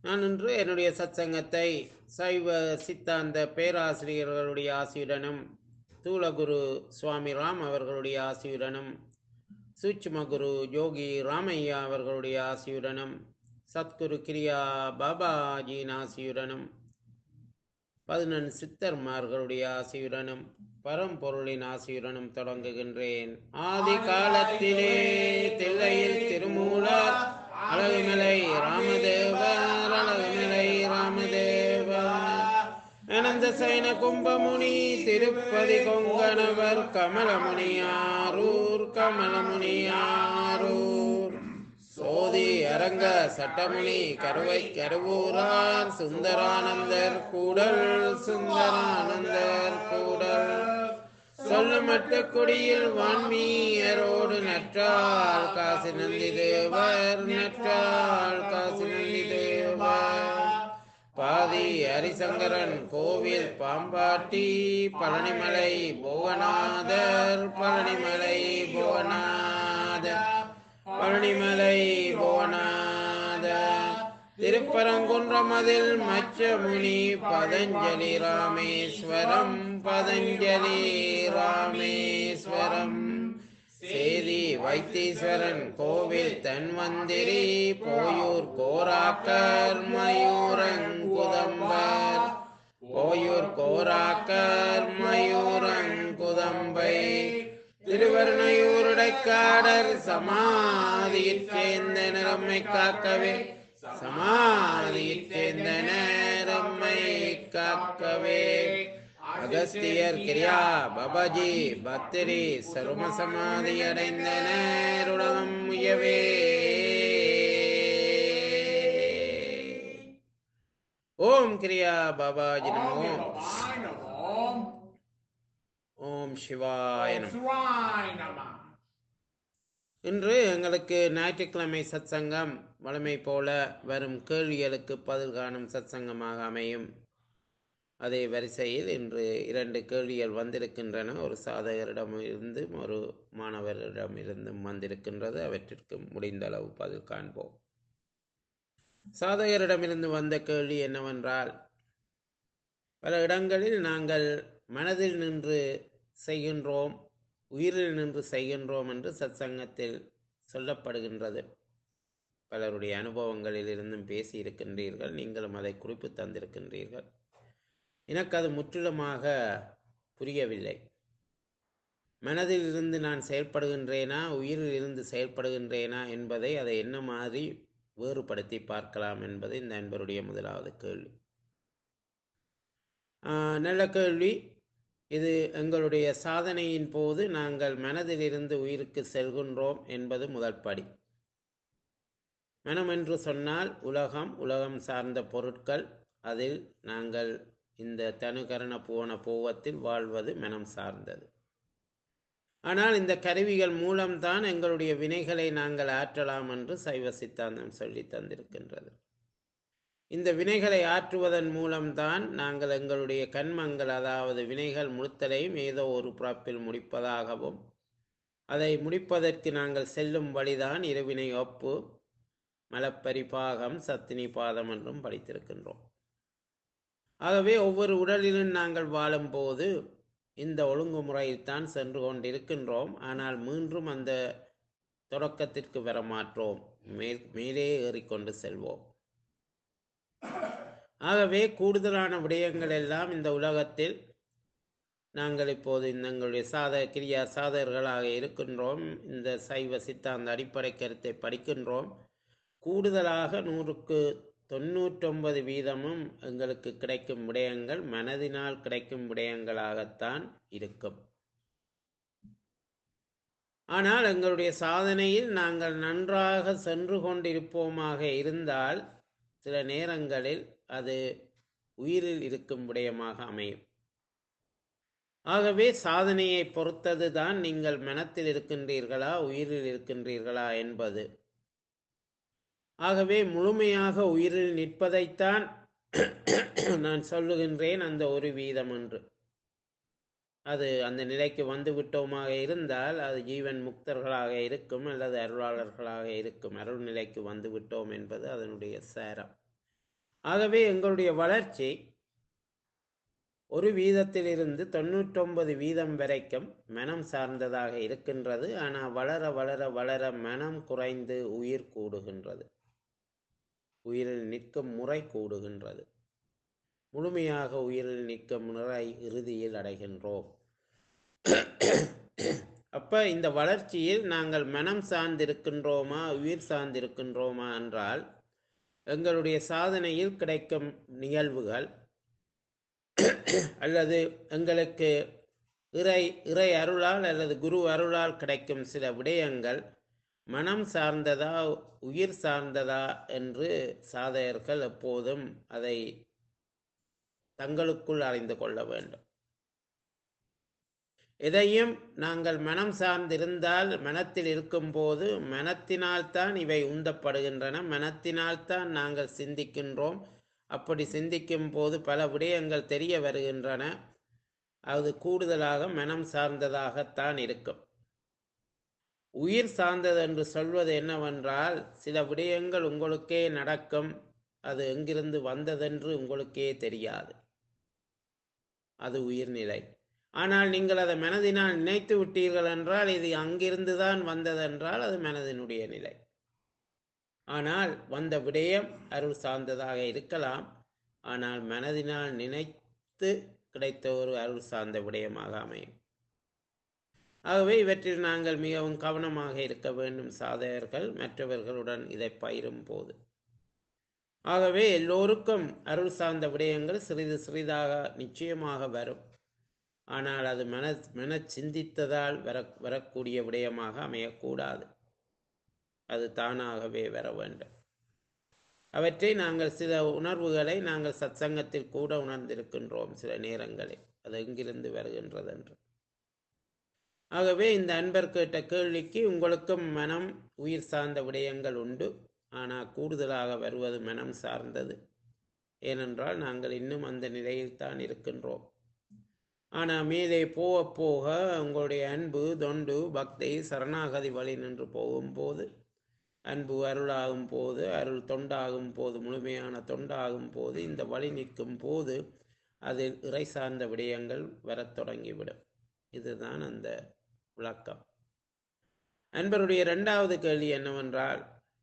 நான் இன்று என்னுடைய சத்சங்கத்தை சைவ சித்தாந்த பேராசிரியர்களுடைய ஆசியுடனும் தூலகுரு சுவாமி ராம் அவர்களுடைய ஆசியுடனும் சூட்சுமகுரு யோகி ராமையா அவர்களுடைய ஆசியுடனும் சத்குரு கிரியா பாபாஜியின் ஆசியுடனும் பதினெண் சித்தர்மார்களுடைய ஆசியுடனும் பரம்பொருளின் ஆசியுடனும் தொடங்குகின்றேன் ஆதி காலத்திலே தில்லையில் திருமூலர் அழகுமலை ராமதேவர் அழகுமலை ராமதேவர் அனந்த சைன கும்பமுனி திருப்பதி கொங்கணவர் கமலமுனியாரூர் கமலமுனியாரூர் சோதி அரங்க சட்டமுனி கருவை கருவூரார் சுந்தரானந்தர் கூடல் சுந்தரானந்தர் கூடல் சொல்லமட்ட கொடியில் வான்மீயரோடு நற்றால் காசி நந்தி தேவர் நற்றால் காசி நந்தி தேவர் பாதி ஹரிசங்கரன் கோவில் பாம்பாட்டி பழனிமலை புவனாதர் பழனிமலை புவனாதர் பழனிமலை புவனாதர் திருப்பரங்குன்றமதில் மச்சமுனி பதஞ்சலி ராமேஸ்வரம் பதஞ்சலி ராமேஸ்வரம் சேதி வைத்தீஸ்வரன் கோவில் தன்வந்திரி போயூர் கோராக்கர் மயூரங்குதம்பர் போயூர் கோராக்கர் மயூரங்குதம்பை திருவருணையூருடைக்காடர் சமாதியிற் சேர்ந்த நிறம்மை காக்கவே சமாதியிற் சேர்ந்த நேரம்மை காக்கவே அகஸ்தியர் கிரியா பபாஜி பத்திரி சரும சமாதி அடைந்த நேருலகம் முயவே ஓம் கிரியா பாபாஜி நமோ சிவாய நமோம். ஓம் சிவாய நமோ சிவாய நம. இன்று எங்களுக்கு ஞாயிற்றுக்கிழமை சத்சங்கம் வழமை போல வரும் கேள்விகளுக்கு பதில் காணும் சத்சங்கமாக அமையும் அதே வரிசையில் இன்று இரண்டு கேள்விகள் வந்திருக்கின்றன ஒரு சாதகரிடம் இருந்தும் ஒரு மாணவரிடம் இருந்தும் வந்திருக்கின்றது அவற்றிற்கு முடிந்த அளவு பதில் காண்போம் சாதகரிடமிருந்து வந்த கேள்வி என்னவென்றால் பல இடங்களில் நாங்கள் மனதில் நின்று செய்கின்றோம் உயிரில் நின்று செய்கின்றோம் என்று சத்சங்கத்தில் சொல்லப்படுகின்றது பலருடைய அனுபவங்களில் இருந்தும் பேசி இருக்கின்றீர்கள் நீங்களும் அதை குறிப்பு தந்திருக்கின்றீர்கள் எனக்கு அது முற்றிலுமாக புரியவில்லை மனதில் இருந்து நான் செயல்படுகின்றேனா உயிரில் இருந்து செயல்படுகின்றேனா என்பதை அதை என்ன மாதிரி வேறுபடுத்தி பார்க்கலாம் என்பது இந்த அன்பருடைய முதலாவது கேள்வி ஆஹ், நல்ல கேள்வி இது எங்களுடைய சாதனையின் போது நாங்கள் மனதிலிருந்து உயிருக்கு செல்கின்றோம் என்பது முதல் படி மனம் என்று சொன்னால் உலகம் உலகம் சார்ந்த பொருட்கள் அதில் நாங்கள் இந்த தனுகரண பூவன பூவத்தில் வாழ்வது மனம் சார்ந்தது ஆனால் இந்த கருவிகள் மூலம்தான் எங்களுடைய வினைகளை நாங்கள் ஆற்றலாம் என்று சைவ சித்தாந்தம் சொல்லி தந்திருக்கின்றது இந்த வினைகளை ஆற்றுவதன் மூலம்தான் நாங்கள் எங்களுடைய கண்மங்கள் அதாவது வினைகள் முழுத்தலையும் ஏதோ ஒரு பிறப்பில் முடிப்பதாகவும் அதை முடிப்பதற்கு நாங்கள் செல்லும் வழிதான் இருவினை ஒப்பு மலப்பரிபாகம் சத்தினி பாதம் என்றும் படித்திருக்கின்றோம் ஆகவே ஒவ்வொரு உடலிலும் நாங்கள் வாழும்போது இந்த ஒழுங்குமுறையில் தான் சென்று கொண்டிருக்கின்றோம் ஆனால் மீண்டும் அந்த தொடக்கத்திற்கு வர மாற்றோம் மேல் மேலே ஏறிக்கொண்டு செல்வோம் ஆகவே கூடுதலான விடயங்கள் எல்லாம் இந்த உலகத்தில் நாங்கள் இப்போது இந்த எங்களுடைய சாத கிரியா சாதகர்களாக இருக்கின்றோம் இந்த சைவ சித்தாந்த அடிப்படை கருத்தை படிக்கின்றோம் கூடுதலாக நூறுக்கு தொண்ணூற்றொன்பது வீதமும் எங்களுக்கு கிடைக்கும் விடயங்கள் மனதினால் கிடைக்கும் விடயங்களாகத்தான் இருக்கும் ஆனால் எங்களுடைய சாதனையில் நாங்கள் நன்றாக சென்று கொண்டிருப்போமாக இருந்தால் சில நேரங்களில் அது உயிரில் இருக்கும் விடயமாக அமையும் ஆகவே சாதனையை பொறுத்தது தான் நீங்கள் மனத்தில் இருக்கின்றீர்களா உயிரில் இருக்கின்றீர்களா என்பது ஆகவே முழுமையாக உயிரில் நிற்பதைத்தான் நான் சொல்லுகின்றேன் அந்த ஒரு வீதம் என்று அது அந்த நிலைக்கு வந்து விட்டோமாக இருந்தால் அது ஜீவன் முக்தர்களாக இருக்கும் அல்லது அருளாளர்களாக இருக்கும் அருள் நிலைக்கு வந்து விட்டோம் என்பது அதனுடைய சாரம் ஆகவே எங்களுடைய வளர்ச்சி ஒரு வீதத்திலிருந்து தொண்ணூற்றொன்பது வீதம் வரைக்கும் மனம் சார்ந்ததாக இருக்கின்றது ஆனால் வளர வளர வளர மனம் குறைந்து உயிர் கூடுகின்றது உயிரில் நிற்கும் முறை கூடுகின்றது முழுமையாக உயிரில் நிற்கும் முறை இறுதியில் அடைகின்றோம் அப்ப இந்த வளர்ச்சியில் நாங்கள் மனம் சார்ந்திருக்கின்றோமா உயிர் சார்ந்திருக்கின்றோமா என்றால் எங்களுடைய சாதனையில் கிடைக்கும் நிகழ்வுகள் அல்லது எங்களுக்கு இறை இறை அருளால் அல்லது குரு அருளால் கிடைக்கும் சில விடயங்கள் மனம் சார்ந்ததா உயிர் சார்ந்ததா என்று சாதகர்கள் எப்போதும் அதை தங்களுக்குள் அறிந்து கொள்ள வேண்டும் எதையும் நாங்கள் மனம் சார்ந்திருந்தால் மனத்தில் இருக்கும்போது மனத்தினால்தான் இவை உந்தப்படுகின்றன மனத்தினால்தான் நாங்கள் சிந்திக்கின்றோம் அப்படி சிந்திக்கும் போது பல விடயங்கள் தெரிய வருகின்றன அது கூடுதலாக மனம் சார்ந்ததாகத்தான் இருக்கும் உயிர் சார்ந்தது என்று சொல்வது என்னவென்றால் சில விடயங்கள் உங்களுக்கே நடக்கும் அது எங்கிருந்து வந்ததென்று உங்களுக்கே தெரியாது அது உயிர்நிலை ஆனால் நீங்கள் அதை மனதினால் நினைத்து விட்டீர்கள் என்றால் இது அங்கிருந்து தான் வந்ததென்றால் அது மனதினுடைய நிலை ஆனால் வந்த விடயம் அருள் சார்ந்ததாக இருக்கலாம் ஆனால் மனதினால் நினைத்து கிடைத்த ஒரு அருள் சார்ந்த விடயமாக அமையும் ஆகவே இவற்றில் நாங்கள் மிகவும் கவனமாக இருக்க வேண்டும் சாதகர்கள் மற்றவர்களுடன் இதை பயிரும் போது ஆகவே எல்லோருக்கும் அருள் சார்ந்த விடயங்கள் சிறிது சிறிதாக நிச்சயமாக வரும் ஆனால் அது மன மன சிந்தித்ததால் வர வரக்கூடிய விடயமாக அமையக்கூடாது அது தானாகவே வர வேண்டும் அவற்றை நாங்கள் சில உணர்வுகளை நாங்கள் சத்சங்கத்தில் கூட உணர்ந்திருக்கின்றோம் சில நேரங்களில் அது எங்கிருந்து வருகின்றது என்று ஆகவே இந்த அன்பர் கேட்ட கேள்விக்கு உங்களுக்கும் மனம் உயிர் சார்ந்த விடயங்கள் உண்டு ஆனால் கூடுதலாக வருவது மனம் சார்ந்தது ஏனென்றால் நாங்கள் இன்னும் அந்த நிலையில் தான் இருக்கின்றோம் ஆனால் மேலே போக போக உங்களுடைய அன்பு தொண்டு பக்தி சரணாகதி வழி நின்று போகும்போது அன்பு அருளாகும் போது அருள் தொண்டாகும் போது முழுமையான தொண்டாகும் போது இந்த வழி நிற்கும் போது அதில் இறை சார்ந்த விடயங்கள் வரத் தொடங்கிவிடும் இதுதான் அந்த விளக்கம் அன்பருடைய இரண்டாவது கேள்வி என்னவென்றால்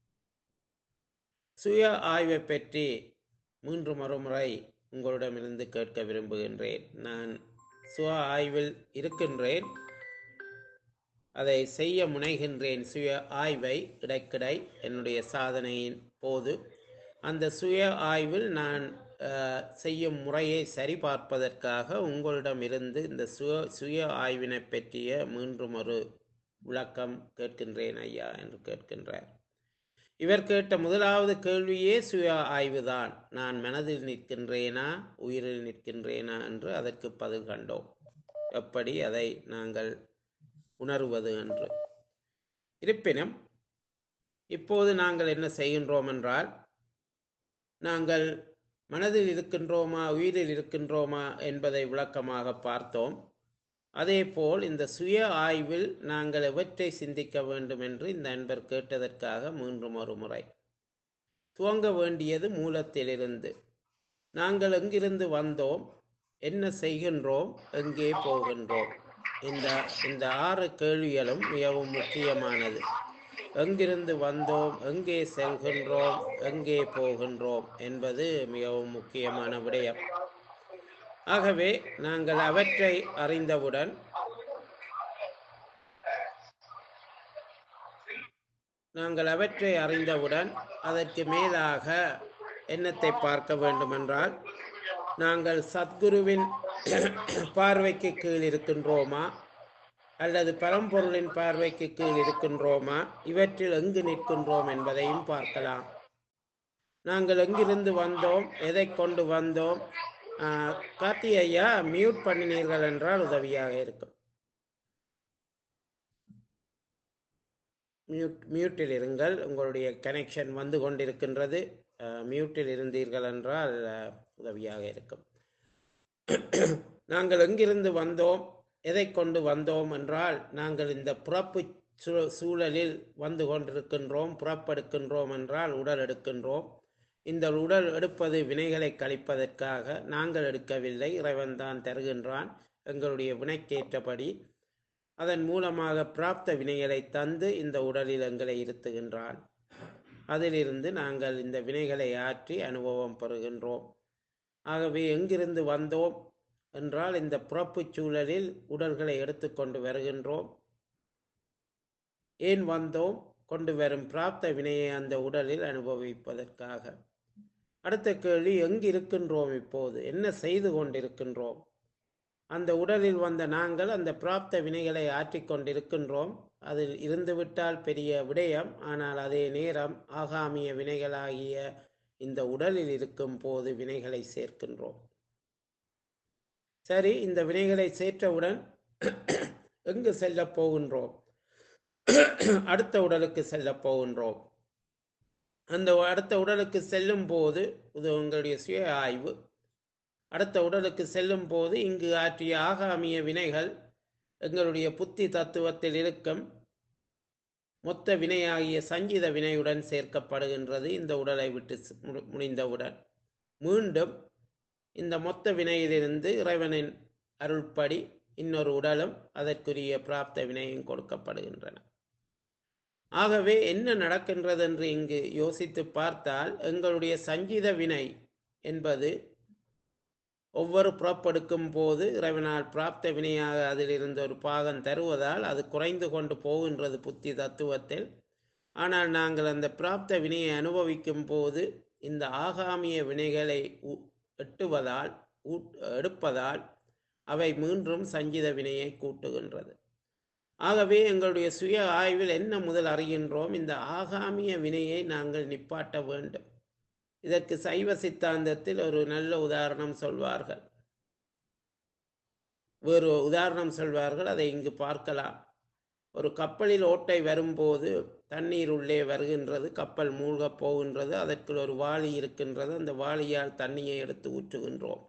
சுய ஆய்வை பற்றி மூன்று மறுமுறை உங்களிடமிருந்து கேட்க விரும்புகின்றேன் நான் சுய ஆய்வில் இருக்கின்றேன் அதை செய்ய முனைகின்றேன் சுய ஆய்வை இடைக்கிடை என்னுடைய சாதனையின் போது அந்த சுய ஆய்வில் நான் அஹ், செய்யும் முறையை சரிபார்ப்பதற்காக உங்களிடமிருந்து இந்த சுய சுய ஆய்வினை பற்றிய மீண்டும் ஒரு விளக்கம் கேட்கின்றேன் ஐயா என்று கேட்கின்றார் இவர் கேட்ட முதலாவது கேள்வியே சுய ஆய்வுதான் நான் மனதில் நிற்கின்றேனா உயிரில் நிற்கின்றேனா என்று அதற்கு பதில் கண்டோம் எப்படி அதை நாங்கள் உணருவது என்று இருப்பினும் இப்போது நாங்கள் என்ன செய்கின்றோம் என்றால் நாங்கள் மனதில் இருக்கின்றோமா உயிரில் இருக்கின்றோமா என்பதை விளக்கமாக பார்த்தோம் அதேபோல் இந்த சுய ஆய்வில் நாங்கள் எவற்றை சிந்திக்க வேண்டும் என்று இந்த அன்பர் கேட்டதற்காக மீண்டும் ஒரு முறை துவங்க வேண்டியது மூலத்திலிருந்து நாங்கள் எங்கிருந்து வந்தோம் என்ன செய்கின்றோம் எங்கே போகின்றோம் இந்த இந்த ஆறு கேள்விகளும் மிகவும் முக்கியமானது எங்கிருந்து வந்தோம் எங்கே செல்கின்றோம் எங்கே போகின்றோம் என்பது மிகவும் முக்கியமான விடயம் ஆகவே நாங்கள் அவற்றை அறிந்தவுடன் நாங்கள் அவற்றை அறிந்தவுடன் அதற்கு மேலாக என்னத்தை பார்க்க வேண்டுமென்றால் நாங்கள் சத்குருவின் பார்வைக்கு கீழ் இருக்கின்றோமா அல்லது பரம்பொருளின் பார்வைக்கு கீழ் இருக்கின்றோமா இவற்றில் எங்கு நிற்கின்றோம் என்பதையும் பார்க்கலாம் நாங்கள் எங்கிருந்து வந்தோம் எதை கொண்டு வந்தோம் ஆஹ், கார்த்தி ஐயா மியூட் பண்ணினீர்கள் என்றால் உதவியாக இருக்கும் மியூட் மியூட்டில் இருங்கள் உங்களுடைய கனெக்ஷன் வந்து கொண்டிருக்கின்றது அஹ், மியூட்டில் இருந்தீர்கள் என்றால் அஹ், உதவியாக இருக்கும் நாங்கள் எங்கிருந்து வந்தோம் எதை கொண்டு வந்தோம் என்றால் நாங்கள் இந்த பிறப்பு சூ- சூழலில் வந்து கொண்டிருக்கின்றோம் புறப்படுக்கின்றோம் என்றால் உடல் எடுக்கின்றோம் இந்த உடல் எடுப்பது வினைகளை கழிப்பதற்காக நாங்கள் எடுக்கவில்லை இறைவன் தான் தருகின்றான் எங்களுடைய வினைக்கேற்றபடி அதன் மூலமாக பிராப்த வினைகளை தந்து இந்த உடலில் எங்களை இருத்துகின்றான் அதிலிருந்து நாங்கள் இந்த வினைகளை ஆற்றி அனுபவம் பெறுகின்றோம் ஆகவே எங்கிருந்து வந்தோம் என்றால் இந்த பிறப்புச் சூழலில் உடல்களை எடுத்துக்கொண்டு வருகின்றோம் ஏன் வந்தோம் கொண்டு வரும் பிராப்த வினையை அந்த உடலில் அனுபவிப்பதற்காக அடுத்த கேள்வி எங்கு இருக்கின்றோம் இப்போது என்ன செய்து கொண்டிருக்கின்றோம் அந்த உடலில் வந்த நாங்கள் அந்த பிராப்த வினைகளை ஆற்றிக் கொண்டிருக்கின்றோம் அதில் இருந்துவிட்டால் பெரிய விடயம் ஆனால் அதே நேரம் ஆகாமிய வினைகளாகிய இந்த உடலில் இருக்கும் போது வினைகளை சேர்க்கின்றோம் சரி இந்த வினைகளை சேர்த்தவுடன் எங்கு செல்லப் போகின்றோம் அடுத்த உடலுக்கு செல்லப் போகின்றோம் அந்த அடுத்த உடலுக்கு செல்லும் போது இது உங்களுடைய சுய ஆய்வு அடுத்த உடலுக்கு செல்லும் போது இங்கு ஆற்றிய ஆகாமிய வினைகள் எங்களுடைய புத்தி தத்துவத்தில் இருக்கும் மொத்த வினையாகிய சஞ்சித வினையுடன் சேர்க்கப்படுகின்றது இந்த உடலை விட்டு ஸ்- மு- முடிந்தவுடன் மீண்டும் இந்த மொத்த வினையிலிருந்து இறைவனின் அருள்படி இன்னொரு உடலும் அதற்குரிய பிராப்த வினையும் கொடுக்கப்படுகின்றன ஆகவே என்ன நடக்கின்றது என்று இங்கு யோசித்து பார்த்தால் எங்களுடைய சஞ்சித வினை என்பது ஒவ்வொரு புறப்படுக்கும் போது இறைவனால் பிராப்த வினையாக அதிலிருந்து ஒரு பாகம் தருவதால் அது குறைந்து கொண்டு போகின்றது புத்தி தத்துவத்தில் ஆனால் நாங்கள் அந்த பிராப்த வினையை அனுபவிக்கும் போது இந்த ஆகாமிய வினைகளை உ- எட்டுவதால் ஊட்- எடுப்பதால் அவை மீண்டும் சஞ்சித வினையை கூட்டுகின்றது ஆகவே எங்களுடைய சுய ஆய்வில் என்ன முதல் அறிகின்றோம் இந்த ஆகாமிய வினையை நாங்கள் நிப்பாட்ட வேண்டும் இதற்கு சைவ சித்தாந்தத்தில் ஒரு நல்ல உதாரணம் சொல்வார்கள் வேறு உதாரணம் சொல்வார்கள் அதை இங்கு பார்க்கலாம் ஒரு கப்பலில் ஓட்டை வரும்போது தண்ணீர் உள்ளே வருகின்றது கப்பல் மூழ்கப் போகின்றது அதற்குள் ஒரு வாளி இருக்கின்றது அந்த வாளியால் தண்ணியை எடுத்து ஊற்றுகின்றோம்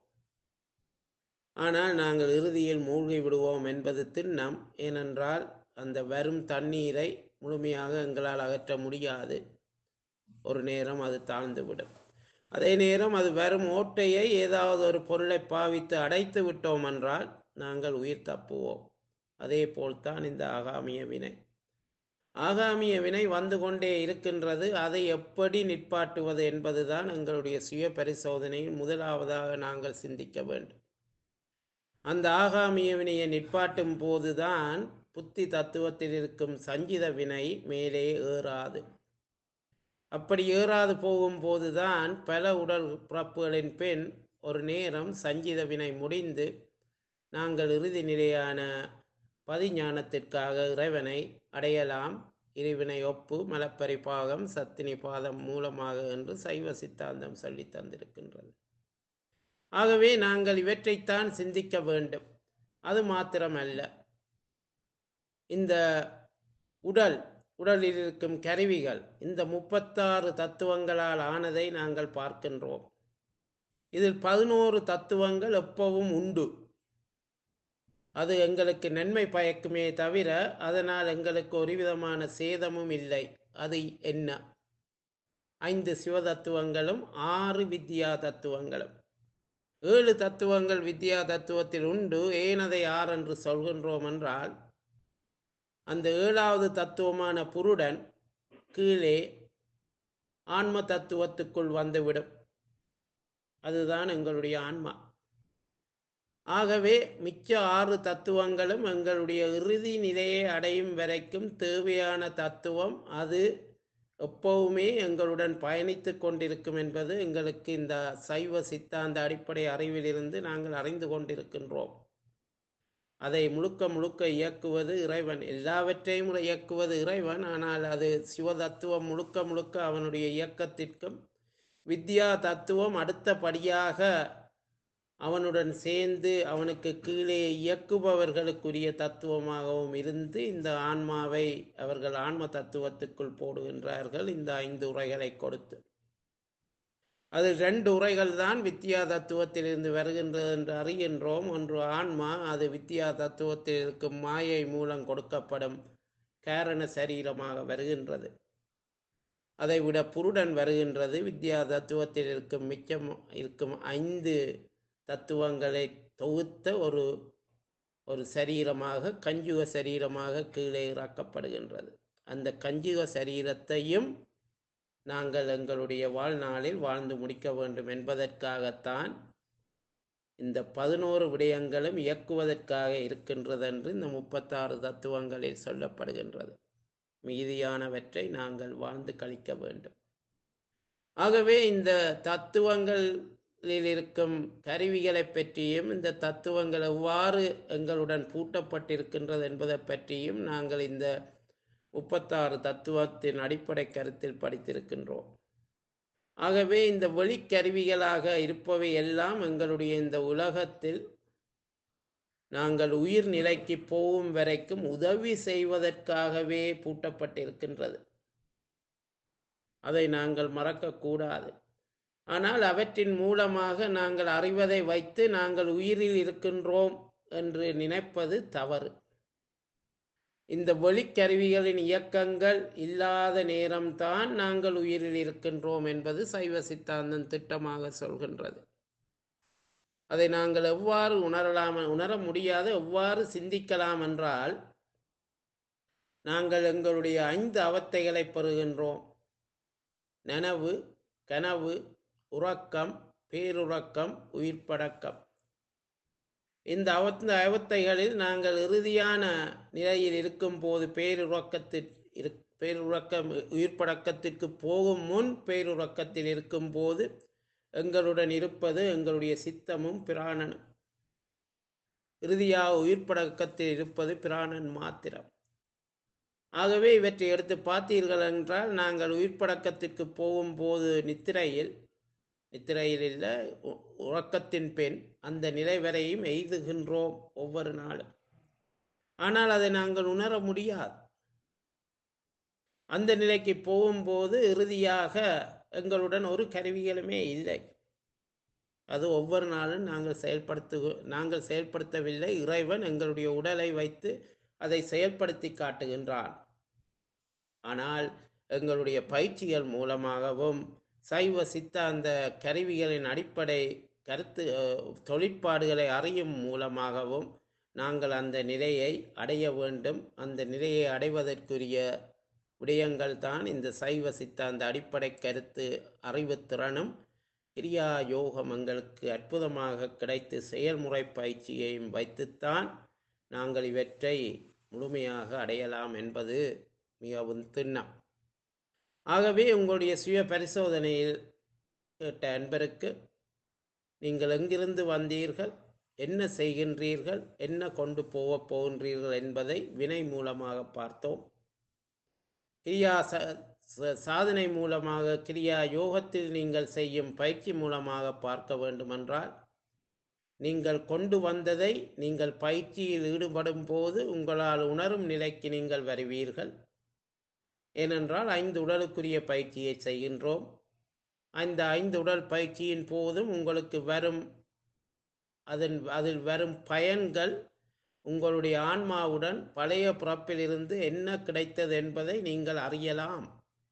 ஆனால் நாங்கள் இறுதியில் மூழ்கி விடுவோம் என்பது திண்ணம் ஏனென்றால் அந்த வரும் தண்ணீரை முழுமையாக எங்களால் அகற்ற முடியாது ஒரு நேரம் அது தாழ்ந்துவிடும் அதே நேரம் அது வரும் ஓட்டையை ஏதாவது ஒரு பொருளை பாவித்து அடைத்து விட்டோம் என்றால் நாங்கள் உயிர் தப்புவோம் அதே போல்தான் இந்த ஆகாமிய வினை ஆகாமிய வினை வந்து கொண்டே இருக்கின்றது அதை எப்படி நிற்பாட்டுவது என்பதுதான் எங்களுடைய சுய பரிசோதனையில் முதலாவதாக நாங்கள் சிந்திக்க வேண்டும் அந்த ஆகாமிய வினையை நிற்பாட்டும் போதுதான் புத்தி தத்துவத்தில் இருக்கும் சஞ்சித வினை மேலே ஏறாது அப்படி ஏறாது போகும்போதுதான் பல உடல் பிறப்புகளின் பின் ஒரு நேரம் சஞ்சித வினை முடிந்து நாங்கள் இறுதி நிலையான பதிஞானத்திற்காக இறைவனை அடையலாம் இருவினை ஒப்பு மலப்பரிபாகம் சத்தினி பாதம் மூலமாக என்று சைவ சித்தாந்தம் சொல்லி தந்திருக்கின்றது ஆகவே நாங்கள் இவற்றைத்தான் சிந்திக்க வேண்டும் அது மாத்திரமல்ல இந்த உடல் உடலில் இருக்கும் கருவிகள் இந்த முப்பத்தாறு தத்துவங்களால் ஆனதை நாங்கள் பார்க்கின்றோம் இதில் பதினோரு தத்துவங்கள் எப்பவும் உண்டு அது எங்களுக்கு நன்மை பயக்குமே தவிர அதனால் எங்களுக்கு ஒரு விதமான சேதமும் இல்லை அது என்ன ஐந்து சிவ தத்துவங்களும் ஆறு வித்யா தத்துவங்களும் ஏழு தத்துவங்கள் வித்யா தத்துவத்தில் உண்டு ஏன் அதை ஆறு என்று சொல்கின்றோம் என்றால் அந்த ஏழாவது தத்துவமான புருடன் கீழே ஆன்ம தத்துவத்துக்குள் வந்துவிடும் அதுதான் எங்களுடைய ஆன்மா ஆகவே மிச்ச ஆறு தத்துவங்களும் எங்களுடைய இறுதி நிலையை அடையும் வரைக்கும் தேவையான தத்துவம் அது எப்பவுமே எங்களுடன் பயணித்து கொண்டிருக்கும் என்பது எங்களுக்கு இந்த சைவ சித்தாந்த அடிப்படை அறிவிலிருந்து நாங்கள் அறிந்து கொண்டிருக்கின்றோம் அதை முழுக்க முழுக்க இயக்குவது இறைவன் எல்லாவற்றையும் இயக்குவது இறைவன் ஆனால் அது சிவ தத்துவம் முழுக்க முழுக்க அவனுடைய இயக்கத்திற்கும் வித்யா தத்துவம் அடுத்தபடியாக அவனுடன் சேர்ந்து அவனுக்கு கீழே இயக்குபவர்களுக்குரிய தத்துவமாகவும் இருந்து இந்த ஆன்மாவை அவர்கள் ஆன்ம தத்துவத்துக்குள் போடுகின்றார்கள் இந்த ஐந்து உரைகளை கொடுத்து அது ரெண்டு உரைகள் தான் வித்யா தத்துவத்திலிருந்து வருகின்றது என்று அறிகின்றோம் ஒன்று ஆன்மா அது வித்யா தத்துவத்தில் இருக்கும் மாயை மூலம் கொடுக்கப்படும் காரண சரீரமாக வருகின்றது அதைவிட புருடன் வருகின்றது வித்யா தத்துவத்தில் இருக்கும் மிச்சம் இருக்கும் ஐந்து தத்துவங்களை தொகுத்த ஒரு ஒரு சரீரமாக கஞ்சுக சரீரமாக கீழே இறக்கப்படுகின்றது அந்த கஞ்சுக சரீரத்தையும் நாங்கள் எங்களுடைய வாழ்நாளில் வாழ்ந்து முடிக்க வேண்டும் என்பதற்காகத்தான் இந்த பதினோரு விடயங்களும் இயக்குவதற்காக இருக்கின்றது என்று இந்த முப்பத்தாறு தத்துவங்களில் சொல்லப்படுகின்றது மீதியானவற்றை நாங்கள் வாழ்ந்து கழிக்க வேண்டும் ஆகவே இந்த தத்துவங்களில் இருக்கும் கருவிகளை பற்றியும் இந்த தத்துவங்கள் எவ்வாறு எங்களுடன் பூட்டப்பட்டிருக்கின்றது என்பதை பற்றியும் நாங்கள் இந்த முப்பத்தாறு தத்துவத்தின் அடிப்படை கருத்தில் படித்திருக்கின்றோம் ஆகவே இந்த வெளிக்கருவிகளாக இருப்பவை எல்லாம் எங்களுடைய இந்த உலகத்தில் நாங்கள் உயிர் நிலைக்கு போகும் வரைக்கும் உதவி செய்வதற்காகவே பூட்டப்பட்டிருக்கின்றது அதை நாங்கள் மறக்கக்கூடாது ஆனால் அவற்றின் மூலமாக நாங்கள் அறிவதை வைத்து நாங்கள் உயிரில் இருக்கின்றோம் என்று நினைப்பது தவறு இந்த வெளிக்கருவிகளின் இயக்கங்கள் இல்லாத நேரம்தான் நாங்கள் உயிரில் இருக்கின்றோம் என்பது சைவ சித்தாந்தம் திட்டமாக சொல்கின்றது அதை நாங்கள் எவ்வாறு உணரலாம் உணர முடியாத எவ்வாறு சிந்திக்கலாம் என்றால் நாங்கள் எங்களுடைய ஐந்து அவத்தைகளை பெறுகின்றோம் நனவு கனவு உறக்கம் பேருறக்கம் உயிர்ப்படக்கம் இந்த அவத்த அவத்தைகளில் நாங்கள் இறுதியான நிலையில் இருக்கும் போது பேருறக்கத்தில் இரு பேருறக்கம் உயிர்ப்படக்கத்திற்கு போகும் முன் பேருறக்கத்தில் இருக்கும் போது எங்களுடன் இருப்பது எங்களுடைய சித்தமும் பிராணனும் இறுதியாக உயிர்ப்படக்கத்தில் இருப்பது பிராணன் மாத்திரம் ஆகவே இவற்றை எடுத்து பார்த்தீர்கள் என்றால் நாங்கள் உயிர்ப்படக்கத்திற்கு போகும்போது நித்திரையில் நித்திரையில் இல்லை உ- உறக்கத்தின் பெண் அந்த நிலை வரையும் எய்துகின்றோம் ஒவ்வொரு நாளும் ஆனால் அதை நாங்கள் உணர முடியாது அந்த நிலைக்கு போகும்போது இறுதியாக எங்களுடன் ஒரு கருவிகளுமே இல்லை அது ஒவ்வொரு நாளும் நாங்கள் செயல்படுத்து நாங்கள் செயல்படுத்தவில்லை இறைவன் எங்களுடைய உடலை வைத்து அதை செயல்படுத்தி காட்டுகின்றான் ஆனால் எங்களுடைய பயிற்சிகள் மூலமாகவும் சைவ சித்தாந்த கருவிகளின் அடிப்படை கருத்து அஹ், தொழிற்பாடுகளை அறியும் மூலமாகவும் நாங்கள் அந்த நிலையை அடைய வேண்டும் அந்த நிலையை அடைவதற்குரிய விடயங்கள் தான் இந்த சைவ சித்தாந்த அடிப்படை கருத்து அறிவுத்திறனும் கிரியா யோகம் எங்களுக்கு அற்புதமாக கிடைத்து செயல்முறை பயிற்சியையும் வைத்துத்தான் நாங்கள் இவற்றை முழுமையாக அடையலாம் என்பது மிகவும் திண்ணம் ஆகவே உங்களுடைய சுய பரிசோதனையில் கேட்ட அன்பருக்கு நீங்கள் எங்கிருந்து வந்தீர்கள் என்ன செய்கின்றீர்கள் என்ன கொண்டு போகப் போகின்றீர்கள் என்பதை வினை மூலமாக பார்த்தோம் கிரியா ச- ச- சாதனை மூலமாக கிரியா யோகத்தில் நீங்கள் செய்யும் பயிற்சி மூலமாக பார்க்க வேண்டுமென்றால் நீங்கள் கொண்டு வந்ததை நீங்கள் பயிற்சியில் ஈடுபடும் போது உங்களால் உணரும் நிலைக்கு நீங்கள் வருவீர்கள் ஏனென்றால் ஐந்து உடலுக்குரிய பயிற்சியை செய்கின்றோம் அந்த ஐந்து உடல் பயிற்சியின் போதும் உங்களுக்கு வரும் அதன் அதில் வரும் பயன்கள் உங்களுடைய ஆன்மாவுடன் பழைய பிறப்பிலிருந்து என்ன கிடைத்தது என்பதை நீங்கள் அறியலாம்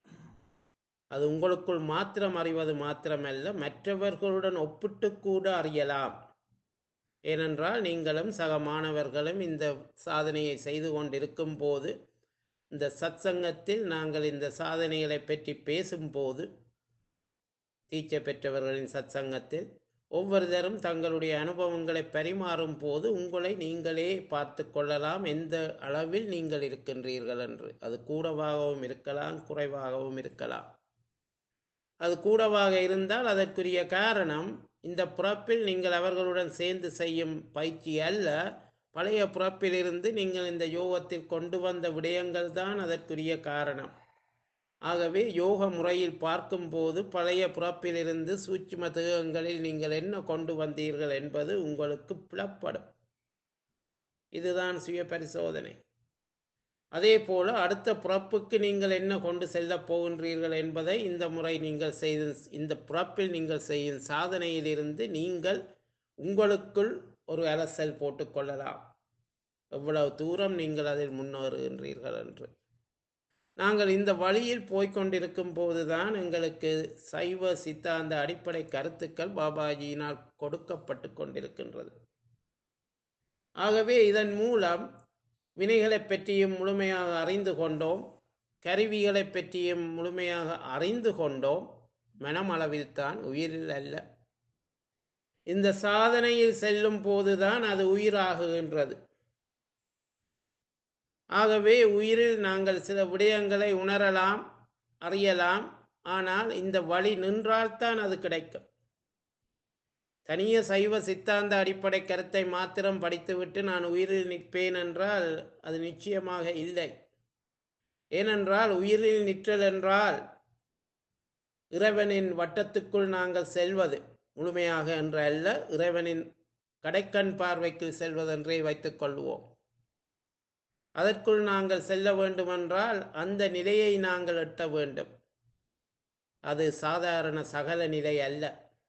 அது உங்களுக்குள் மாத்திரம் அறிவது மாத்திரமல்ல மற்றவர்களுடன் ஒப்பிட்டு கூட அறியலாம் ஏனென்றால் நீங்களும் சக மாணவர்களும் இந்த சாதனையை செய்து கொண்டிருக்கும் போது இந்த சத்சங்கத்தில் நாங்கள் இந்த சாதனைகளை பற்றி பேசும்போது தீட்சை பெற்றவர்களின் சத்சங்கத்தில் ஒவ்வொருத்தரும் தங்களுடைய அனுபவங்களை பரிமாறும் போது உங்களை நீங்களே பார்த்து கொள்ளலாம் எந்த அளவில் நீங்கள் இருக்கின்றீர்கள் என்று அது கூடவாகவும் இருக்கலாம் குறைவாகவும் இருக்கலாம் அது கூடவாக இருந்தால் அதற்குரிய காரணம் இந்த பிறப்பில் நீங்கள் அவர்களுடன் சேர்ந்து செய்யும் பயிற்சி அல்ல பழைய பிறப்பிலிருந்து நீங்கள் இந்த யோகத்தில் கொண்டு வந்த விடயங்கள் தான் அதற்குரிய காரணம் ஆகவே யோக முறையில் பார்க்கும்போது பழைய பிறப்பிலிருந்து சூட்சும தேகங்களில் நீங்கள் என்ன கொண்டு வந்தீர்கள் என்பது உங்களுக்கு புலப்படும் இதுதான் சுய பரிசோதனை அதே போல அடுத்த பிறப்புக்கு நீங்கள் என்ன கொண்டு செல்லப் போகின்றீர்கள் என்பதை இந்த முறை நீங்கள் செய்த இந்த பிறப்பில் நீங்கள் செய்யும் சாதனையிலிருந்து நீங்கள் உங்களுக்குள் ஒரு அலசல் போட்டுக்கொள்ளலாம் எவ்வளவு தூரம் நீங்கள் அதில் முன்னேறுகின்றீர்கள் என்று நாங்கள் இந்த வழியில் போய்க்கொண்டிருக்கும் போதுதான் எங்களுக்கு சைவ சித்தாந்த அடிப்படை கருத்துக்கள் பாபாஜியினால் கொடுக்கப்பட்டு கொண்டிருக்கின்றது ஆகவே இதன் மூலம் வினைகளை பற்றியும் முழுமையாக அறிந்து கொண்டோம் கருவிகளை பற்றியும் முழுமையாக அறிந்து கொண்டோம் மனமளவில் தான் உயிரில் அல்ல இந்த சாதனையில் செல்லும் போதுதான் அது உயிராகுகின்றது ஆகவே உயிரில் நாங்கள் சில விடயங்களை உணரலாம் அறியலாம் ஆனால் இந்த வழி நின்றால்தான் அது கிடைக்கும் தனிய சைவ சித்தாந்த அடிப்படை கருத்தை மாத்திரம் படித்துவிட்டு நான் உயிரில் நிற்பேன் என்றால் அது நிச்சயமாக இல்லை ஏனென்றால் உயிரில் நிற்றல் என்றால் இறைவனின் வட்டத்துக்குள் நாங்கள் செல்வது முழுமையாக என்று அல்ல இறைவனின் கடைக்கண் பார்வைக்கு செல்வதென்றே வைத்துக் கொள்வோம் அதற்குள் நாங்கள் செல்ல வேண்டுமென்றால் அந்த நிலையை நாங்கள் எட்ட வேண்டும் அது சாதாரண சகல நிலை அல்ல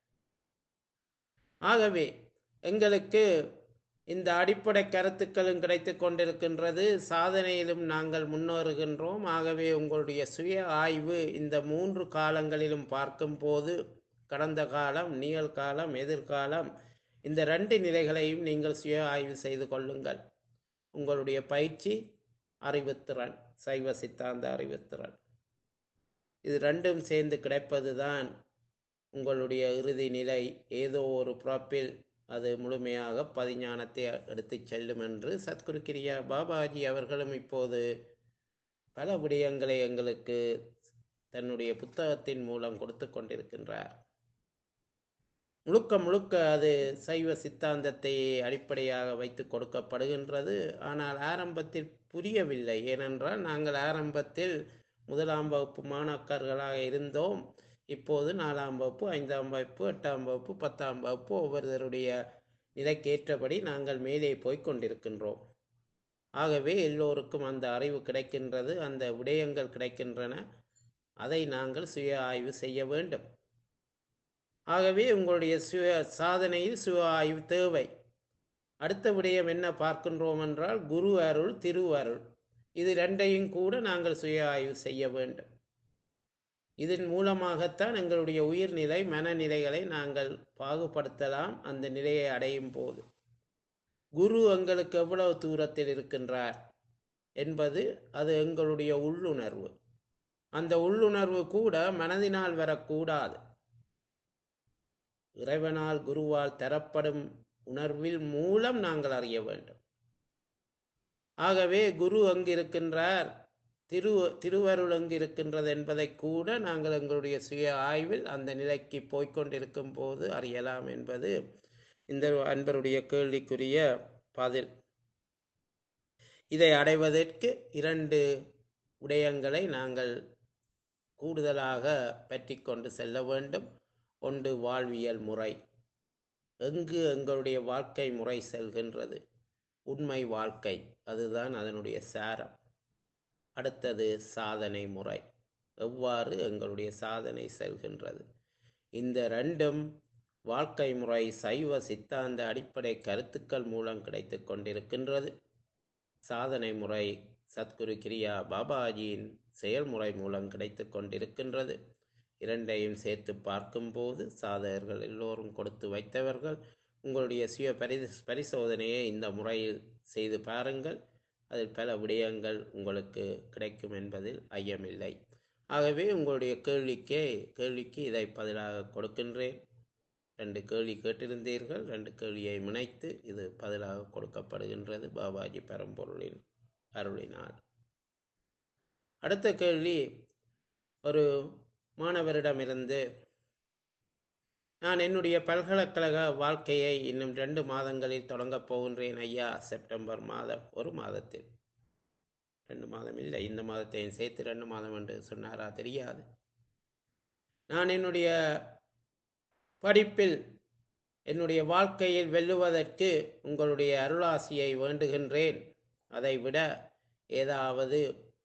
ஆகவே எங்களுக்கு இந்த அடிப்படை கருத்துக்களும் கிடைத்து கொண்டிருக்கின்றது சாதனையிலும் நாங்கள் முன்னேறுகின்றோம் ஆகவே உங்களுடைய சுய ஆய்வு இந்த மூன்று காலங்களிலும் பார்க்கும்போது கடந்த காலம் நிகழ்காலம் எதிர்காலம் இந்த ரெண்டு நிலைகளையும் நீங்கள் சுய ஆய்வு செய்து கொள்ளுங்கள் உங்களுடைய பயிற்சி அறிவுத்திறன் சைவ சித்தாந்த அறிவுத்திறன் இது ரெண்டும் சேர்ந்து கிடைப்பதுதான் உங்களுடைய இறுதி நிலை ஏதோ ஒரு பிறப்பில் அது முழுமையாக பதிஞானத்தை எடுத்துச் செல்லும் என்று சத்குரு கிரியா பாபாஜி அவர்களும் இப்போது பல விடயங்களை எங்களுக்கு தன்னுடைய புத்தகத்தின் மூலம் கொடுத்து கொண்டிருக்கின்றார் முழுக்க முழுக்க அது சைவ சித்தாந்தத்தை அடிப்படையாக வைத்து கொடுக்கப்படுகின்றது ஆனால் ஆரம்பத்தில் புரியவில்லை ஏனென்றால் நாங்கள் ஆரம்பத்தில் முதலாம் வகுப்பு மாணாக்கர்களாக இருந்தோம் இப்போது நாலாம் வகுப்பு ஐந்தாம் வகுப்பு எட்டாம் வகுப்பு பத்தாம் வகுப்பு ஒவ்வொருவருடைய நிலைக்கேற்றபடி நாங்கள் மேலே போய்க் கொண்டிருக்கின்றோம் ஆகவே எல்லோருக்கும் அந்த அறிவு கிடைக்கின்றது அந்த விடயங்கள் கிடைக்கின்றன அதை நாங்கள் சுய ஆய்வு செய்ய வேண்டும் ஆகவே உங்களுடைய சுய சாதனையில் சுய ஆய்வு தேவை அடுத்த விடயம் என்ன பார்க்கின்றோம் என்றால் குரு அருள் திரு அருள் இது ரெண்டையும் கூட நாங்கள் சுய ஆய்வு செய்ய வேண்டும் இதன் மூலமாகத்தான் எங்களுடைய உயிர்நிலை மனநிலைகளை நாங்கள் பாகுபடுத்தலாம் அந்த நிலையை அடையும் போது குரு எங்களுக்கு எவ்வளவு தூரத்தில் இருக்கின்றார் என்பது அது எங்களுடைய உள்ளுணர்வு அந்த உள்ளுணர்வு கூட மனதினால் வரக்கூடாது இறைவனால் குருவால் தரப்படும் உணர்வில் மூலம் நாங்கள் அறிய வேண்டும் ஆகவே குரு அங்கு இருக்கின்றார் திரு திருவருள் அங்கு இருக்கின்றது என்பதை கூட நாங்கள் எங்களுடைய சுய ஆய்வில் அந்த நிலைக்கு போய்க்கொண்டிருக்கும் போது அறியலாம் என்பது இந்த அன்பருடைய கேள்விக்குரிய பதில் இதை அடைவதற்கு இரண்டு விடயங்களை நாங்கள் கூடுதலாக பற்றி கொண்டு செல்ல வேண்டும் ஒன்று வாழ்வியல் முறை எங்கு எங்களுடைய வாழ்க்கை முறை செல்கின்றது உண்மை வாழ்க்கை அதுதான் அதனுடைய சாரம் அடுத்தது சாதனை முறை எவ்வாறு எங்களுடைய சாதனை செல்கின்றது இந்த ரெண்டும் வாழ்க்கை முறை சைவ சித்தாந்த அடிப்படை கருத்துக்கள் மூலம் கிடைத்து கொண்டிருக்கின்றது சாதனை முறை சத்குரு கிரியா பாபாஜியின் செயல்முறை மூலம் கிடைத்து கொண்டிருக்கின்றது இரண்டையும் சேர்த்து பார்க்கும்போது சாதகர்கள் எல்லோரும் கொடுத்து வைத்தவர்கள் உங்களுடைய சுய பரி பரிசோதனையை இந்த முறையில் செய்து பாருங்கள் அதில் பல விடயங்கள் உங்களுக்கு கிடைக்கும் என்பதில் ஐயமில்லை ஆகவே உங்களுடைய கேள்விக்கே கேள்விக்கு இதை பதிலாக கொடுக்கின்றேன் ரெண்டு கேள்வி கேட்டிருந்தீர்கள் ரெண்டு கேள்வியை முனைத்து இது பதிலாக கொடுக்கப்படுகின்றது பாபாஜி பரம்பொருளின் அருளினால் அடுத்த கேள்வி ஒரு மாணவரிடமிருந்து நான் என்னுடைய பல்கலைக்கழக வாழ்க்கையை இன்னும் ரெண்டு மாதங்களில் தொடங்கப் போகின்றேன் ஐயா செப்டம்பர் மாதம் ஒரு மாதத்தில் ரெண்டு மாதம் இல்லை இந்த மாதத்தையும் சேர்த்து ரெண்டு மாதம் என்று சொன்னாரா தெரியாது நான் என்னுடைய படிப்பில் என்னுடைய வாழ்க்கையில் வெல்லுவதற்கு உங்களுடைய அருளாசியை வேண்டுகின்றேன் அதை விட ஏதாவது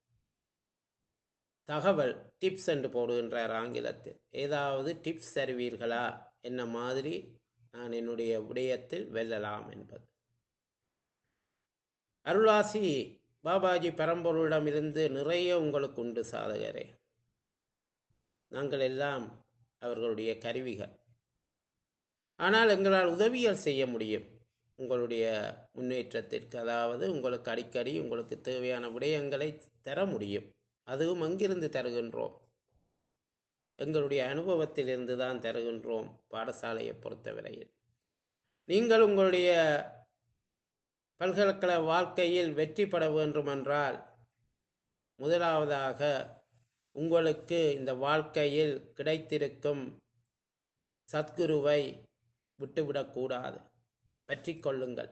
தகவல் டிப்ஸ் என்று போடுகின்றார் ஆங்கிலத்தில் ஏதாவது டிப்ஸ் தருவீர்களா என்ன மாதிரி நான் என்னுடைய விடயத்தில் வெல்லலாம் என்பது அருளாசி பாபாஜி பரம்பொருளிடமிருந்து நிறைய உங்களுக்கு உண்டு சாதகரே நாங்கள் எல்லாம் அவர்களுடைய கருவிகள் ஆனால் எங்களால் உதவிகள் செய்ய முடியும் உங்களுடைய முன்னேற்றத்திற்கு அதாவது உங்களுக்கு அடிக்கடி உங்களுக்கு தேவையான விடயங்களை தர முடியும் அதுவும் அங்கிருந்து தருகின்றோம் எங்களுடைய அனுபவத்திலிருந்து தான் தருகின்றோம் பாடசாலையை பொறுத்தவரையில் நீங்கள் உங்களுடைய பல்கலைக்கழக வாழ்க்கையில் வெற்றி பெற வேண்டுமென்றால் முதலாவதாக உங்களுக்கு இந்த வாழ்க்கையில் கிடைத்திருக்கும் சத்குருவை விட்டுவிடக்கூடாது பற்றி கொள்ளுங்கள்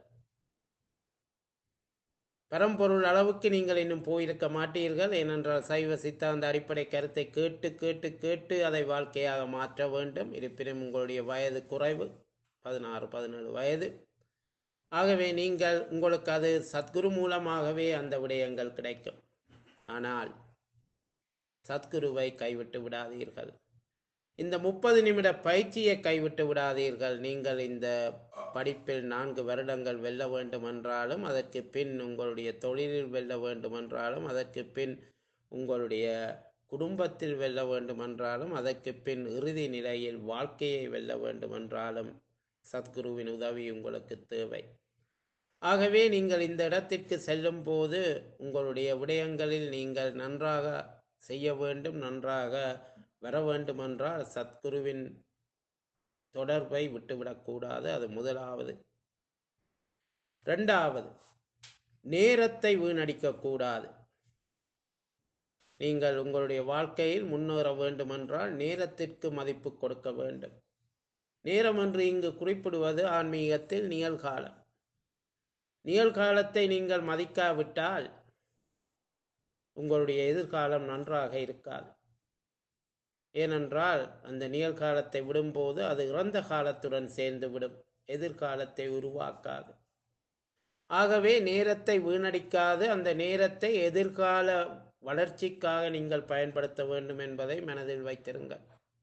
பரம்பொருள் அளவுக்கு நீங்கள் இன்னும் போயிருக்க மாட்டீர்கள் ஏனென்றால் சைவ சித்தாந்த அடிப்படை கருத்தை கேட்டு கேட்டு கேட்டு அதை வாழ்க்கையாக மாற்ற வேண்டும் இருப்பினும் உங்களுடைய வயது குறைவு பதினாறு பதினேழு வயது ஆகவே நீங்கள் உங்களுக்கு அது சத்குரு மூலமாகவே அந்த விடயங்கள் கிடைக்கும் ஆனால் சத்குருவை கைவிட்டு விடாதீர்கள் இந்த முப்பது நிமிட பயிற்சியை கைவிட்டு விடாதீர்கள் நீங்கள் இந்த படிப்பில் நான்கு வருடங்கள் வெல்ல வேண்டுமென்றாலும் அதற்கு பின் உங்களுடைய தொழிலில் வெல்ல வேண்டுமென்றாலும் அதற்கு பின் உங்களுடைய குடும்பத்தில் வெல்ல வேண்டுமென்றாலும் அதற்கு பின் இறுதி நிலையில் வாழ்க்கையை வெல்ல வேண்டுமென்றாலும் சத்குருவின் உதவி உங்களுக்கு தேவை ஆகவே நீங்கள் இந்த இடத்திற்கு செல்லும் போது உங்களுடைய விடயங்களில் நீங்கள் நன்றாக செய்ய வேண்டும் நன்றாக வர வேண்டுமென்றால் சத்குருவின் தொடர்பை விட்டுவிடக்கூடாது அது முதலாவது இரண்டாவது நேரத்தை வீணடிக்கக்கூடாது நீங்கள் உங்களுடைய வாழ்க்கையில் முன்னேற வேண்டுமென்றால் நேரத்திற்கு மதிப்பு கொடுக்க வேண்டும் நேரம் என்று இங்கு குறிப்பிடுவது ஆன்மீகத்தில் நிகழ்காலம் நிகழ்காலத்தை நீங்கள் மதிக்காவிட்டால் உங்களுடைய எதிர்காலம் நன்றாக இருக்காது ஏனென்றால் அந்த நிகழ்காலத்தை விடும்போது அது இறந்த காலத்துடன் சேர்ந்து விடும் எதிர்காலத்தை உருவாக்காது ஆகவே நேரத்தை வீணடிக்காது அந்த நேரத்தை எதிர்கால வளர்ச்சிக்காக நீங்கள் பயன்படுத்த வேண்டும் என்பதை மனதில் வைத்திருங்கள்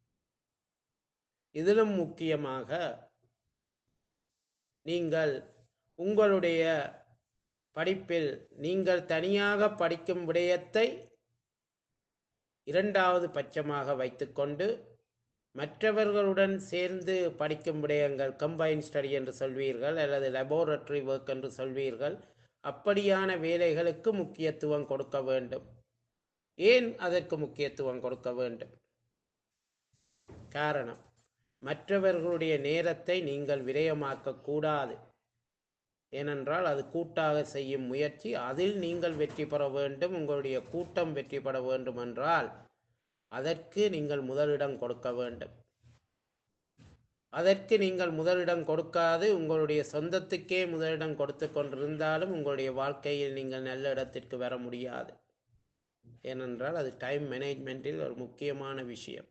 இதிலும் முக்கியமாக நீங்கள் உங்களுடைய படிப்பில் நீங்கள் தனியாக படிக்கும் விடயத்தை இரண்டாவது பட்சமாக வைத்துக்கொண்டு மற்றவர்களுடன் சேர்ந்து படிக்கும் விடயங்கள் கம்பைன் ஸ்டடி என்று சொல்வீர்கள் அல்லது லெபோரட்டரி ஒர்க் என்று சொல்வீர்கள் அப்படியான வேலைகளுக்கு முக்கியத்துவம் கொடுக்க வேண்டும் ஏன் அதற்கு முக்கியத்துவம் கொடுக்க வேண்டும் காரணம் மற்றவர்களுடைய நேரத்தை நீங்கள் விரயமாக்க கூடாது ஏனென்றால் அது கூட்டாக செய்யும் முயற்சி அதில் நீங்கள் வெற்றி பெற வேண்டும் உங்களுடைய கூட்டம் வெற்றி பெற வேண்டும் என்றால் அதற்கு நீங்கள் முதலிடம் கொடுக்க வேண்டும் அதற்கு நீங்கள் முதலிடம் கொடுக்காது உங்களுடைய சொந்தத்துக்கே முதலிடம் கொடுத்து கொண்டிருந்தாலும் உங்களுடைய வாழ்க்கையில் நீங்கள் நல்ல இடத்திற்கு வர முடியாது ஏனென்றால் அது டைம் மேனேஜ்மெண்ட்டில் ஒரு முக்கியமான விஷயம்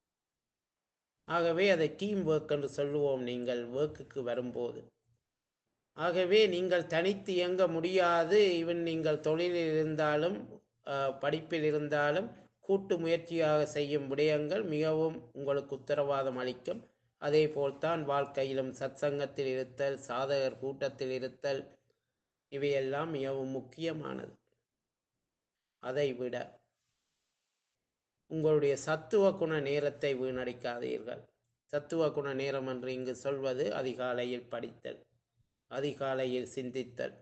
ஆகவே அதை டீம் ஒர்க் என்று சொல்லுவோம் நீங்கள் ஒர்க்குக்கு வரும்போது ஆகவே நீங்கள் தனித்து இயங்க முடியாது ஈவன் நீங்கள் தொழிலில் இருந்தாலும் அஹ், படிப்பில் இருந்தாலும் கூட்டு முயற்சியாக செய்யும் விடயங்கள் மிகவும் உங்களுக்கு உத்தரவாதம் அளிக்கும் அதே போல்தான் வாழ்க்கையிலும் சத்சங்கத்தில் இருத்தல் சாதகர் கூட்டத்தில் இருத்தல் இவையெல்லாம் மிகவும் முக்கியமானது அதை விட உங்களுடைய சத்துவ குண நேரத்தை வீணடிக்காதீர்கள் சத்துவ குண நேரம் என்று இங்கு சொல்வது அதிகாலையில் படித்தல் அதிகாலையில் சிந்தித்தல்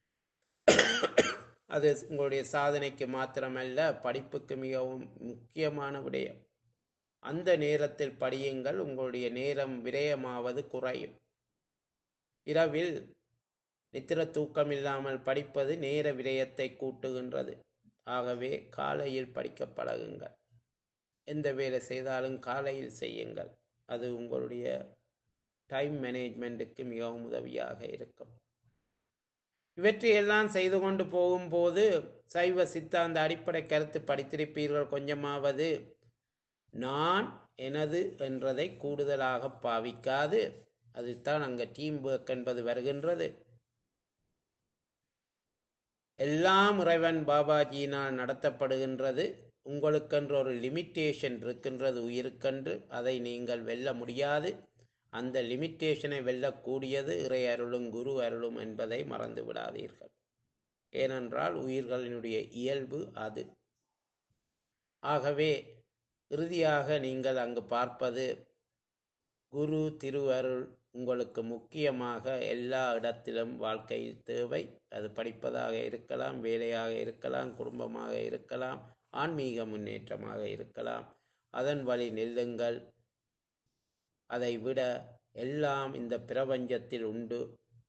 அது உங்களுடைய சாதனைக்கு மாத்திரமல்ல படிப்புக்கு மிகவும் முக்கியமான விடயம் அந்த நேரத்தில் படியுங்கள் உங்களுடைய நேரம் விரயமாவது குறையும் இரவில் நித்திர தூக்கம் இல்லாமல் படிப்பது நேர விரயத்தை கூட்டுகின்றது ஆகவே காலையில் படிக்க பழகுங்கள் எந்த வேலை செய்தாலும் காலையில் செய்யுங்கள் அது உங்களுடைய டைம் மேனேஜ்மெண்ட்டுக்கு மிகவும் உதவியாக இருக்கும் இவற்றையெல்லாம் செய்து கொண்டு போகும்போது சைவ சித்தாந்த அடிப்படை கருத்து படித்திருப்பீர்கள் கொஞ்சமாவது நான் எனது என்றதை கூடுதலாக பாவிக்காது அதுதான் அங்கே டீம் ஒர்க் என்பது வருகின்றது எல்லாம் இறைவன் பாபாஜியினால் நடத்தப்படுகின்றது உங்களுக்கென்று ஒரு லிமிட்டேஷன் இருக்கின்றது உயிருக்கென்று அதை நீங்கள் வெல்ல முடியாது அந்த லிமிட்டேஷனை வெல்லக்கூடியது இறை அருளும் குரு அருளும் என்பதை மறந்து விடாதீர்கள் ஏனென்றால் உயிர்களினுடைய இயல்பு அது ஆகவே இறுதியாக நீங்கள் அங்கு பார்ப்பது குரு திருவருள் உங்களுக்கு முக்கியமாக எல்லா இடத்திலும் வாழ்க்கையில் தேவை அது படிப்பதாக இருக்கலாம் வேலையாக இருக்கலாம் குடும்பமாக இருக்கலாம் ஆன்மீக முன்னேற்றமாக இருக்கலாம் அதன் வழி நெல்லுங்கள் அதை விட எல்லாம் இந்த பிரபஞ்சத்தில் உண்டு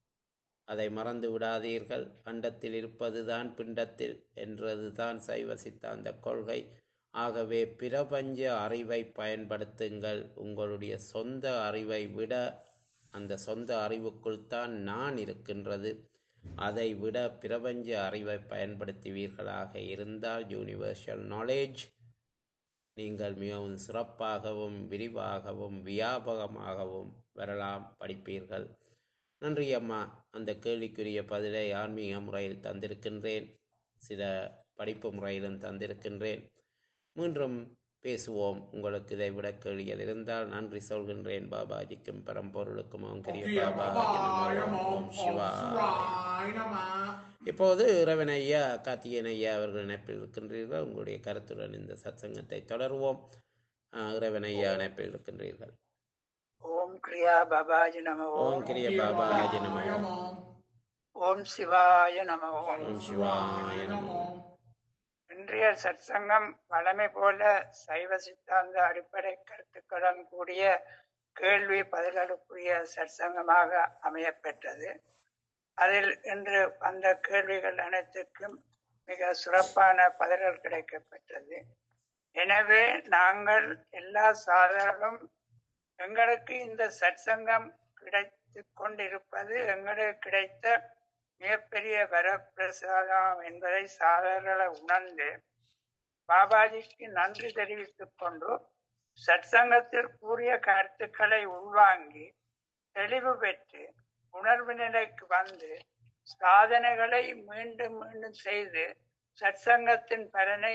அதை மறந்து விடாதீர்கள் அண்டத்தில் இருப்பதுதான் பிண்டத்தில் என்றதுதான் சைவ சித்தாந்த கொள்கை ஆகவே பிரபஞ்ச அறிவை பயன்படுத்துங்கள் உங்களுடைய சொந்த அறிவை விட அந்த சொந்த அறிவுக்குள் தான் நான் இருக்கின்றது அதை விட பிரபஞ்ச அறிவை பயன்படுத்துவீர்களாக இருந்தால் யூனிவர்சல் நாலேஜ் நீங்கள் மிகவும் சிறப்பாகவும் விரிவாகவும் வியாபகமாகவும் வரலாம் படிப்பீர்கள் நன்றி அம்மா அந்த கேள்விக்குரிய பதிலை ஆன்மீக முறையில் தந்திருக்கின்றேன் சில படிப்பு முறையிலும் தந்திருக்கின்றேன் மீண்டும் பேசுவோம் உங்களுக்கு இதை விட கேள்விகள் இருந்தால் நன்றி சொல்கின்றேன் பாபாஜிக்கும் பரம்பொருளுக்கும் ஓம் கிரிய Okay, பாபாஜி Bye. நமோ Om ஓம் சிவா Shivaya Nama. இப்போது இறைவன் ஐயா கார்த்திகேயன் ஐயா அவர்கள் இணைப்பில் இருக்கின்றீர்கள் உங்களுடைய கருத்துடன் இந்த சத்சங்கத்தை தொடருவோம் ஆஹ், இறைவன் ஐயா இணைப்பில் இருக்கின்றீர்கள் ஓம் கிரியா பாபாஜி நம ஓம் ஓம் கிரிய Okay, பாபாஜி நமோ Bye, Mom. ஓம் சிவாய நம ஓம் ஓம் சிவாய நமோ இன்றைய சற்சங்கம் வழமை போல சைவ சித்தாந்த அடிப்படை கருத்துக்களுடன் கூடிய கேள்வி பதில்களுக்குரிய சற்சங்கமாக அமையப்பெற்றது அதில் இன்று வந்த கேள்விகள் அனைத்துக்கும் மிக சிறப்பான பதில்கள் கிடைக்கப்பெற்றது எனவே நாங்கள் எல்லா சாதனங்களும் எங்களுக்கு இந்த சற்சங்கம் கிடைத்து கொண்டிருப்பது எங்களுக்கு கிடைத்த மிகப்பெரிய வரப்பிரசாதம் என்பதை சாதகர்களை உணர்ந்து பாபாஜிக்கு நன்றி தெரிவித்துக் கொண்டு சற்சங்கத்தில் கூறிய கருத்துக்களை உள்வாங்கி தெளிவு பெற்று உணர்வு நிலைக்கு வந்து சாதனைகளை மீண்டும் மீண்டும் செய்து சற்சங்கத்தின் பலனை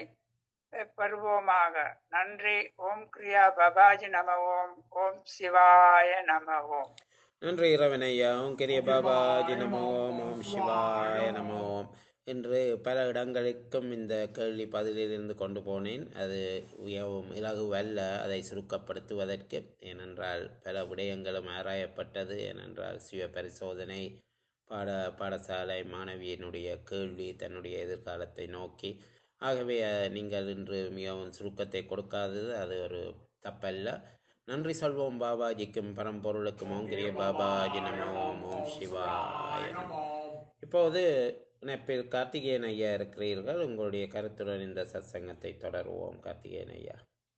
பெறுவோமாக நன்றி ஓம் கிரியா பாபாஜி நம ஓம் ஓம் சிவாய நம ஓம் நன்றி இறைவன் ஐயா ஓம் கிரிய பாபாஜி நமோ ஓம் ஓம் சிவாய நமோ ஓம் என்று பல இடங்களுக்கும் இந்த கேள்வி பதிலிலிருந்து கொண்டு போனேன் அது மிகவும் இலகுவல்ல அதை சுருக்கப்படுத்துவதற்கு ஏனென்றால் பல விடயங்களும் ஆராயப்பட்டது ஏனென்றால் சுய பரிசோதனை பாட பாடசாலை மாணவியினுடைய கேள்வி தன்னுடைய எதிர்காலத்தை நோக்கி ஆகவே அஹ், நீங்கள் இன்று மிகவும் சுருக்கத்தை கொடுக்காதது அது ஒரு தப்பல்ல நன்றி சொல்வோம் பாபாஜிக்கும் பரம்பொருளுக்கும் ஓம் கிரிய பாபாஜி நமோ ஓம் ஓம் சிவாய நமோ இப்போது இணைப்பில் கார்த்திகேயன் ஐயா இருக்கிறீர்கள் உங்களுடைய கருத்துடன் இந்த சத்சங்கத்தை தொடருவோம் கார்த்திகேயன் ஐயா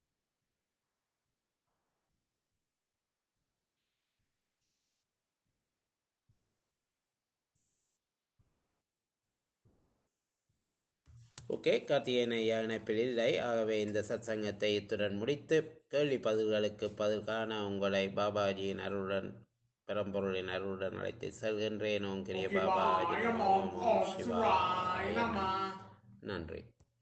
ஓகே கார்த்திகேயன் ஐயா இணைப்பில் இல்லை ஆகவே இந்த சத்சங்கத்தை இத்துடன் முடித்து கேள்வி பதில்களுக்கு பதில் காண உங்களை பாபாஜியின் அருளுடன் பரம்பொருளின் அருளுடன் அழைத்து செல்கின்றேன் ஓம் கிரிய பாபாஜி நமோ ஓம் ஓம் சிவாய நமோ. நன்றி